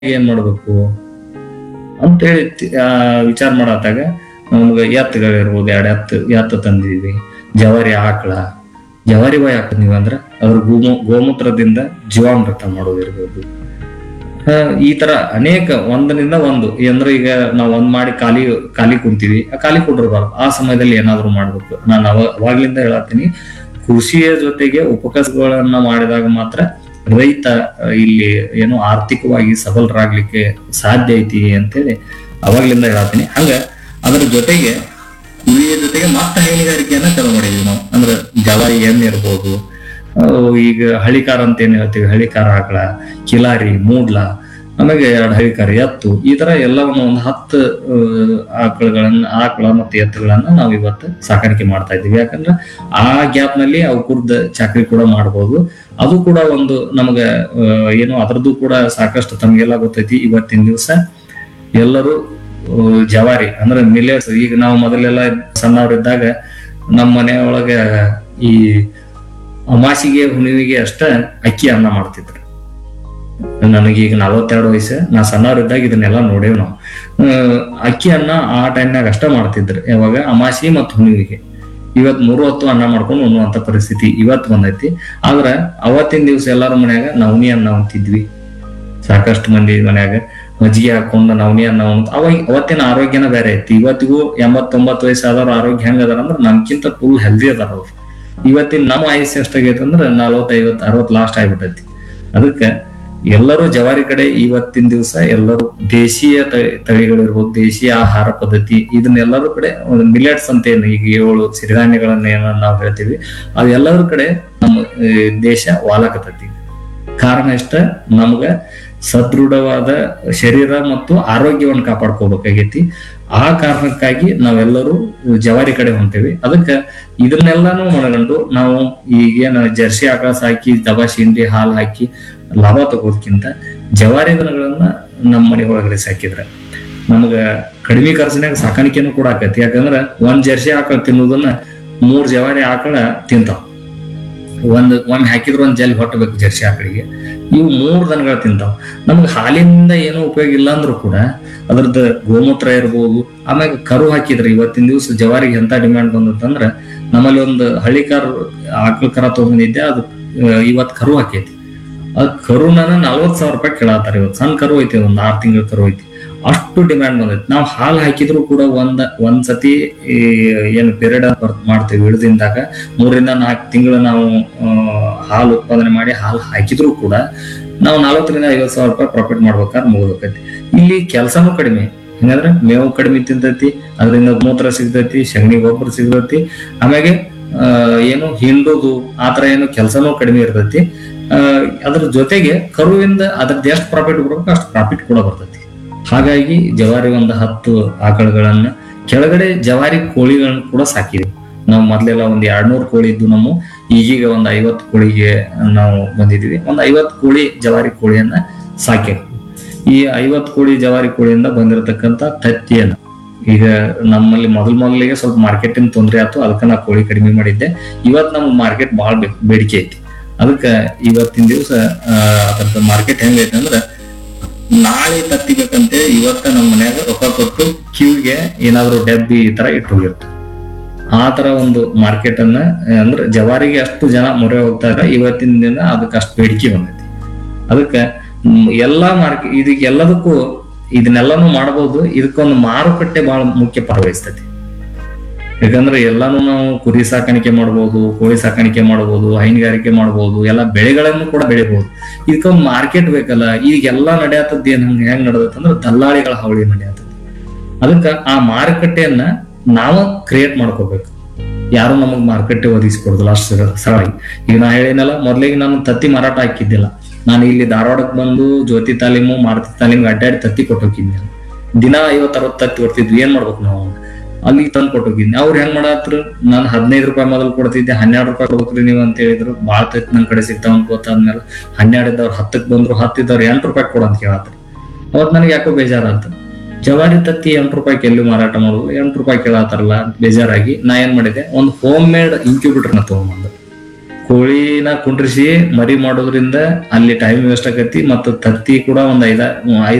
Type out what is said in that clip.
ಏನ್ ಮಾಡ್ಬೇಕು ಅಂತೇಳಿ ತಿ- ಆ, ವಿಚಾರ ಮಾಡತ್ತಾಗ ನಮ್ಗೆ ಎತ್ತುಗಳಿರ್ಬೋದು ಎರಡು ಎತ್ತು ಎತ್ತು ತಂದಿದ್ವಿ ಜವಾರಿ ಆಕಳ ಜವಾರಿ ಬಾಯಿ ಹಾಕಿದ್ವಿ ಅಂದ್ರೆ ಅದ್ರ ಗೋಮೂ ಗೋಮೂತ್ರದಿಂದ ಜೀವಾಮೃತ ಮಾಡೋದಿರ್ಬೋದು ಆ, ಈ ತರ ಅನೇಕ ಒಂದರಿಂದ ಒಂದು ಅಂದ್ರೆ ಈಗ ನಾವು ಒಂದ್ ಮಾಡಿ ಖಾಲಿ ಖಾಲಿ ಕುಂತೀವಿ ಆ ಖಾಲಿ ಕುಂಡಿರ್ಬಾರ್ದು ಆ ಸಮಯದಲ್ಲಿ ಏನಾದ್ರು ಮಾಡ್ಬೇಕು ನಾನು ಅವ ಅವಾಗ್ಲಿಂದ ಹೇಳತ್ತೀನಿ ಕೃಷಿಯ ಜೊತೆಗೆ ಉಪಕಸಗಳನ್ನ ಮಾಡಿದಾಗ ಮಾತ್ರ ರೈತ ಆ, ಇಲ್ಲಿ ಏನು ಆರ್ಥಿಕವಾಗಿ ಸಬಲರಾಗ್ಲಿಕ್ಕೆ ಸಾಧ್ಯ ಐತಿ ಅಂತೇಳಿ ಅವಾಗ್ಲಿಂದ ಹೇಳತ್ತೀನಿ ಹಂಗ ಅದ್ರ ಜೊತೆಗೆ ಕುರಿಯ ಜೊತೆಗೆ ಮತ್ತೆ ಹೈನುಗಾರಿಕೆಯನ್ನ ಚಾಲು ಮಾಡಿದ್ವಿ ನಾವು ಅಂದ್ರೆ ಜವಾರಿ ಎಮ್ಮೆ ಇರ್ಬೋದು ಆ, ಈಗ ಹಳಿಕಾರ ಅಂತ ಏನ್ ಹೇಳ್ತೀವಿ ಹಳಿಕಾರ ಆಕಳ ಕಿಲಾರಿ ಮೂಡ್ಲ ಆಮೇಲೆ ಎರಡು ಹಳಿಕಾರ ಎತ್ತು ಈ ತರ ಎಲ್ಲವನ್ನು ಒಂದು ಹತ್ತು ಆ, ಆಕಳುಗಳನ್ನ ಆಕಳ ಮತ್ತು ಎತ್ತುಗಳನ್ನ ನಾವು ಇವತ್ತು ಸಾಕಾಣಿಕೆ ಮಾಡ್ತಾ ಇದ್ದೀವಿ ಯಾಕಂದ್ರೆ ಆ ಗ್ಯಾಪ್ ನಲ್ಲಿ ಅವು ಕುರ್ದ ಚಾಕ್ರಿ ಕೂಡ ಮಾಡ್ಬೋದು ಅದು ಕೂಡ ಒಂದು ನಮಗ ಆ, ಏನು ಅದರದ್ದು ಕೂಡ ಸಾಕಷ್ಟು ತಮಗೆಲ್ಲ ಗೊತ್ತೈತಿ ಇವತ್ತಿನ ದಿವಸ ಎಲ್ಲರೂ ಆ, ಜವಾರಿ ಅಂದ್ರೆ ಮಿಲೆಟ್ಸ್ ಈಗ ನಾವು ಮೊದಲೆಲ್ಲ ಸಣ್ಣವರಿದ್ದಾಗ ನಮ್ಮ ಮನೆಯೊಳಗ ಈ ಅಮಾಸಿಗೆ ಹುಣ್ಣಿಮೆಗೆ ಅಷ್ಟ ಅಕ್ಕಿ ಅನ್ನ ಮಾಡ್ತಿದ್ರು ನನಗೀಗ ನಲವತ್ತೆರಡು ವಯಸ್ಸು ನಾ ಸಣ್ಣವರಿದ್ದಾಗ ಇದನ್ನೆಲ್ಲ ನೋಡೇವ್ ನಾವು ಆ, ಅಕ್ಕಿ ಅನ್ನ ಆ ಟೈಮ್ನಾಗ ಅಷ್ಟ ಮಾಡ್ತಿದ್ರು ಯಾವಾಗ ಅಮಾಸಿ ಮತ್ತು ಹುಣ್ಣಿಮೆಗೆ ಇವತ್ ಮೂರು ಹೊತ್ತು ಅನ್ನ ಮಾಡ್ಕೊಂಡು ಉಣ್ಣುವಂತ ಪರಿಸ್ಥಿತಿ ಇವತ್ ಬಂದೈತಿ ಆದ್ರ ಅವತ್ತಿನ ದಿವಸ ಎಲ್ಲಾರ ಮನ್ಯಾಗ ನವನಿ ಅನ್ನ ಉಂತಿದ್ವಿ ಸಾಕಷ್ಟು ಮಂದಿ ಮನ್ಯಾಗ ಮಜ್ಜಿಗೆ ಹಾಕೊಂಡು ನವನಿ ಅನ್ನ ಉಂಟ್ ಅವಾಗ ಅವತ್ತಿನ ಆರೋಗ್ಯನ ಬೇರೆ ಐತಿ ಇವತ್ತಿಗೂ ಎಂಬತ್ತೊಂಬತ್ತು ವಯಸ್ಸಾದವ್ರ ಆರೋಗ್ಯ ಹೆಂಗ್ ಅದಾರ ಅಂದ್ರ ನಮ್ಕಿಂತ ಫುಲ್ ಹೆಲ್ದಿ ಅದಾರ ಅವ್ರು ಇವತ್ತಿನ ನಮ್ಮ ಆಯುಷ್ಯ ಎಷ್ಟಾಗೈತೆ ಅಂದ್ರ ನಲವತ್ತು ಐವತ್ತು ಅರವತ್ತು ಲಾಸ್ಟ್ ಆಗ್ಬಿಟ್ಟೈತಿ ಅದಕ್ಕೆ ಎಲ್ಲರೂ ಜವಾರಿ ಕಡೆ ಇವತ್ತಿನ ದಿವಸ ಎಲ್ಲರೂ ದೇಶೀಯ ತಳಿ- ತಳಿಗಳಿರ್ಬೋದು ದೇಶೀಯ ಆಹಾರ ಪದ್ಧತಿ ಇದನ್ನೆಲ್ಲರೂ ಕಡೆ ಒಂದು ಮಿಲೆಟ್ಸ್ ಅಂತ ಏನು ಈಗ ಏಳು ಸಿರಿಧಾನ್ಯಗಳನ್ನ ಏನ ನಾವು ಹೇಳ್ತೀವಿ ಅದೆಲ್ಲರ ಕಡೆ ನಮ್ಮ ಆ, ದೇಶ ವಾಲಕತೈತಿ ಕಾರಣ ಇಷ್ಟ ನಮ್ಗ ಸದೃಢವಾದ ಶರೀರ ಮತ್ತು ಆರೋಗ್ಯವನ್ನು ಕಾಪಾಡ್ಕೋಬೇಕಾಗೈತಿ ಆ ಕಾರಣಕ್ಕಾಗಿ ನಾವೆಲ್ಲರೂ ಜವಾರಿ ಕಡೆ ಹೊಂಟೇವಿ ಅದಕ್ಕೆ ಇದನ್ನೆಲ್ಲಾನು ಮನಗಂಡು ನಾವು ಈಗೇನು ಜರ್ಸಿ ಆಕಳ ಸಾಕಿ ದಬಾಶಿ ಹಿಂಡಿ ಹಾಲು ಹಾಕಿ ಲಾಭ ತಗೋದಕ್ಕಿಂತ ಜವಾರಿ ದನಗಳನ್ನ ನಮ್ಮ ಮನೆ ಒಳಗಡೆ ಸಾಕಿದ್ರೆ ನಮಗ ಕಡಿಮೆ ಖರ್ಚಿನಾಗ ಸಾಕಾಣಿಕೆನೂ ಕೂಡ ಆಕತಿ ಯಾಕಂದ್ರ ಒಂದ್ ಜರ್ಸಿ ಆಕಳ ತಿನ್ನೋದನ್ನ ಮೂರ್ ಜವಾರಿ ಆಕಳ ತಿಂತಾವ ಒಂದ್ ಒಮ್ಮೆ ಹಾಕಿದ್ರು ಒಂದ್ ಜಲ್ ಹೊಟ್ಟಬೇಕು ಜರ್ಸಿ ಆಕಳಿಗೆ ಇವು ಮೂರ್ ದನಗಳು ತಿಂತಾವ ನಮ್ಗೆ ಹಾಲಿನಿಂದ ಏನೂ ಉಪಯೋಗ ಇಲ್ಲ ಅಂದ್ರೂ ಕೂಡ ಅದ್ರದ್ದು ಗೋಮೂತ್ರ ಇರ್ಬೋದು ಆಮ್ಯಾಗ ಕರು ಹಾಕಿದ್ರೆ ಇವತ್ತಿನ ದಿವಸ ಜವಾರಿಗೆ ಎಂತ ಡಿಮ್ಯಾಂಡ್ ಬಂದತ್ತಂದ್ರ ನಮ್ಮಲ್ಲಿ ಒಂದು ಹಳ್ಳಿ ಕಾರ್ ಆಕಳ ಕರ ತಗೊಂಡಿದ್ದೆ ಅದು ಆ, ಇವತ್ ಕರು ಹಾಕೈತಿ ಅದ್ ಕರುನ ನಲ್ವತ್ ಸಾವಿರ ರೂಪಾಯಿ ಕೇಳತ್ತಾರ ಇವತ್ತು ಸಣ್ಣ ಕರು ಐತಿ ಒಂದ್ ಆರ್ ತಿಂಗಳ ಕರು ಐತಿ ಅಷ್ಟು ಡಿಮ್ಯಾಂಡ್ ಬಂದೈತಿ ನಾವು ಹಾಲು ಹಾಕಿದ್ರು ಕೂಡ ಒಂದ್ ಒಂದ್ ಸತಿ ಈ ಏನು ಪೀರಿಯಡ್ ಮಾಡ್ತೀವಿ ಇಳಿದಿಂದಾಗ ಮೂರಿಂದ ನಾಲ್ಕು ತಿಂಗಳು ನಾವು ಆ, ಹಾಲು ಉತ್ಪಾದನೆ ಮಾಡಿ ಹಾಲು ಹಾಕಿದ್ರು ಕೂಡ ನಾವು ನಲವತ್ತರಿಂದ ಐವತ್ತು ಸಾವಿರ ರೂಪಾಯಿ ಪ್ರಾಫಿಟ್ ಮಾಡ್ಬೇಕಾದ್ರೆ ಮುಗಿದೈತಿ ಇಲ್ಲಿ ಕೆಲಸನೂ ಕಡಿಮೆ ಹೆಂಗಂದ್ರೆ ಮೇವು ಕಡಿಮೆ ತಿಂತೈತಿ ಅದರಿಂದ ಮೂತ್ರ ಸಿಗ್ತೈತಿ ಸಗಣಿ ಗೊಬ್ಬರ ಸಿಗ್ತೈತಿ ಆಮ್ಯಾಗೆ ಆ, ಏನು ಹಿಂಡುದು ಆತರ ಏನು ಕೆಲಸನೂ ಕಡಿಮೆ ಇರ್ತೈತಿ ಆ, ಅದ್ರ ಜೊತೆಗೆ ಕರುವಿಂದ ಅದ್ರದ್ದು ಎಷ್ಟು ಪ್ರಾಫಿಟ್ ಬರ್ಬೇಕು ಅಷ್ಟು ಪ್ರಾಫಿಟ್ ಕೂಡ ಬರ್ತೈತಿ ಹಾಗಾಗಿ ಜವಾರಿ ಒಂದು ಹತ್ತು ಆಕಳುಗಳನ್ನ ಕೆಳಗಡೆ ಜವಾರಿ ಕೋಳಿಗಳನ್ನ ಕೂಡ ಸಾಕಿದ್ವಿ ನಾವು ಮೊದ್ಲೆಲ್ಲ ಒಂದ್ ಎರಡ್ನೂರು ಕೋಳಿ ಇದ್ದು ನಮ್ಮ ಈಗೀಗ ಒಂದ್ ಐವತ್ತು ಕೋಳಿಗೆ ನಾವು ಬಂದಿದ್ವಿ ಒಂದ್ ಐವತ್ತು ಕೋಳಿ ಜವಾರಿ ಕೋಳಿಯನ್ನ ಸಾಕಿವಿ ಈ ಐವತ್ತು ಕೋಳಿ ಜವಾರಿ ಕೋಳಿಯಿಂದ ಬಂದಿರತಕ್ಕಂತ ತತ್ತಿಯನ್ನ ಈಗ ನಮ್ಮಲ್ಲಿ ಮೊದಲ್ ಮೊದಲಿಗೆ ಸ್ವಲ್ಪ ಮಾರ್ಕೆಟಿನ ತೊಂದರೆ ಆಯ್ತು ಅದಕ್ಕೆ ನಾ ಕೋಳಿ ಕಡಿಮೆ ಮಾಡಿದ್ದೆ ಇವತ್ ನಮ್ಗೆ ಮಾರ್ಕೆಟ್ ಬಹಳ ಬೇಡಿಕೆ ಐತಿ ಅದಕ್ಕ ಇವತ್ತಿನ ದಿವಸ ಅದ್ರದ್ದು ಮಾರ್ಕೆಟ್ ಹೆಂಗೈತೆ ಅಂದ್ರ ನಾಳೆ ತತ್ತಿಬೇಕಂತೆ ಇವತ್ತ ನಮ್ಮ ಮನ್ಯಾಗ ರೊಕ್ಕ ಕೊಟ್ಟು ಕ್ಯೂಗೆ ಏನಾದ್ರು ಡಬ್ಬಿ ಈ ತರ ಇಟ್ಟು ಹೋಗಿರ್ತಾರೆ ಆ ತರ ಒಂದು ಮಾರ್ಕೆಟ್ ಅನ್ನ ಅಂದ್ರೆ ಜವಾರಿಗೆ ಅಷ್ಟು ಜನ ಮೊರೆ ಹೋಗ್ತಾರೆ ಇವತ್ತಿನ ದಿನ ಅದಕ್ಕೆ ಅಷ್ಟು ಬೇಡಿಕೆ ಬಂದೈತಿ ಅದಕ್ಕೆ ಮ್, ಎಲ್ಲಾ ಮಾರ್ಕೆಟ್ ಇದಕ್ಕೆ ಎಲ್ಲದಕ್ಕೂ ಇದನ್ನೆಲ್ಲಾನು ಮಾಡಬಹುದು ಇದಕ್ಕೊಂದು ಮಾರುಕಟ್ಟೆ ಬಹಳ ಮುಖ್ಯ ಪಾತ್ರ ವಹಿಸ್ತೈತಿ ಯಾಕಂದ್ರೆ ಎಲ್ಲಾನು ನಾವು ಕುರಿ ಸಾಕಾಣಿಕೆ ಮಾಡಬಹುದು ಕೋಳಿ ಸಾಕಾಣಿಕೆ ಮಾಡಬಹುದು ಹೈನುಗಾರಿಕೆ ಮಾಡಬಹುದು ಎಲ್ಲ ಬೆಳೆಗಳನ್ನು ಕೂಡ ಬೆಳಿಬಹುದು ಇದಕ್ಕೊಂದು ಮಾರ್ಕೆಟ್ ಬೇಕಲ್ಲ ಈಗ ಎಲ್ಲಾ ನಡೆಯತ್ತದ ಏನ್ ಹಂಗ ಹೆಂಗ್ ನಡೆದತ್ತ ಅಂದ್ರೆ ದಲ್ಲಾಳಿಗಳ ಹಾವಳಿ ನಡೆಯತ್ತದ ಅದಕ್ಕ ಆ ಮಾರುಕಟ್ಟೆಯನ್ನ ನಾವ ಕ್ರಿಯೇಟ್ ಮಾಡ್ಕೋಬೇಕು ಯಾರು ನಮಗ್ ಮಾರುಕಟ್ಟೆ ಒದಗಿಸ್ಕೊಡುದಿಲ್ಲ ಅಷ್ಟು ಸರಳ- ಸರಳಾಗಿ ಈಗ ನಾ ಹೇಳಿನಲ್ಲ ಮೊದ್ಲಿಗೆ ನಾನು ತತ್ತಿ ಮಾರಾಟ ಹಾಕಿದ್ದಿಲ್ಲ ನಾನು ಇಲ್ಲಿ ಧಾರವಾಡಕ್ಕೆ ಬಂದು ಜ್ಯೋತಿ ತಾಲೀಮು ಮಾರುತಿ ತಾಲೀಮ್ಗೆ ಅಡ್ಡಾಡಿ ತತ್ತಿ ಕೊಟ್ಟೋಗಿದ್ನಿ ದಿನ ಐವತ್ ಅರವತ್ ತತ್ತಿ ಹೊಡ್ತಿದ್ವಿ ಏನ್ ಮಾಡ್ಬೇಕು ನಾವು ಅಲ್ಲಿಗೆ ತಂದು ಕೊಟ್ಟೋಗಿದ್ನಿ ಅವ್ರು ಹೆಂಗ್ ಮಾಡತ್ರು ನಾನು ಹದಿನೈದು ರೂಪಾಯಿ ಮೊದಲು ಕೊಡ್ತಿದ್ದೆ ಹನ್ನೆರಡು ರೂಪಾಯಿ ಕೊಡ್ಬೇಕ್ರಿ ನೀವು ಅಂತ ಹೇಳಿದ್ರು ಬಾಳ್ ತತ್ತಿ ನನ್ ಕಡೆ ಸಿಗ್ತಾವ ಅಂತ ಗೊತ್ತಾದ್ಮೇಲೆ ಹನ್ನೆರಡು ಇದ್ದವ್ರು ಹತ್ತಕ್ ಬಂದ್ರು ಹತ್ತಿದ್ದವ್ರು ಎಂಟು ರೂಪಾಯಿ ಕೊಡು ಅಂತ ಕೇಳತ್ರಿ ಅವತ್ ನನಗೆ ಯಾಕೋ ಬೇಜಾರಾತ ಜವಾರಿ ತತ್ತಿ ಎಂಟು ರೂಪಾಯಿಗೆ ಎಲ್ಲಿ ಮಾರಾಟ ಮಾಡೋದು ಎಂಟು ರೂಪಾಯಿ ಕೇಳತ್ತಾರಲ್ಲ ಅಂತ ಬೇಜಾರಾಗಿ ನಾ ಏನ್ ಮಾಡಿದೆ ಒಂದು ಹೋಮ್ ಮೇಡ್ ಇನ್ಕ್ಯೂಬೇಟರ್ನ ತಗೊಂಬಂದು ಕೋಳಿನ ಕುಂಡ್ರಿಸಿ ಮರಿ ಮಾಡೋದ್ರಿಂದ ಅಲ್ಲಿ ಟೈಮ್ ವೇಸ್ಟ್ ಆಕತಿ ಮತ್ತು ತತ್ತಿ ಕೂಡ ಒಂದ್ ಐದ ಐದ್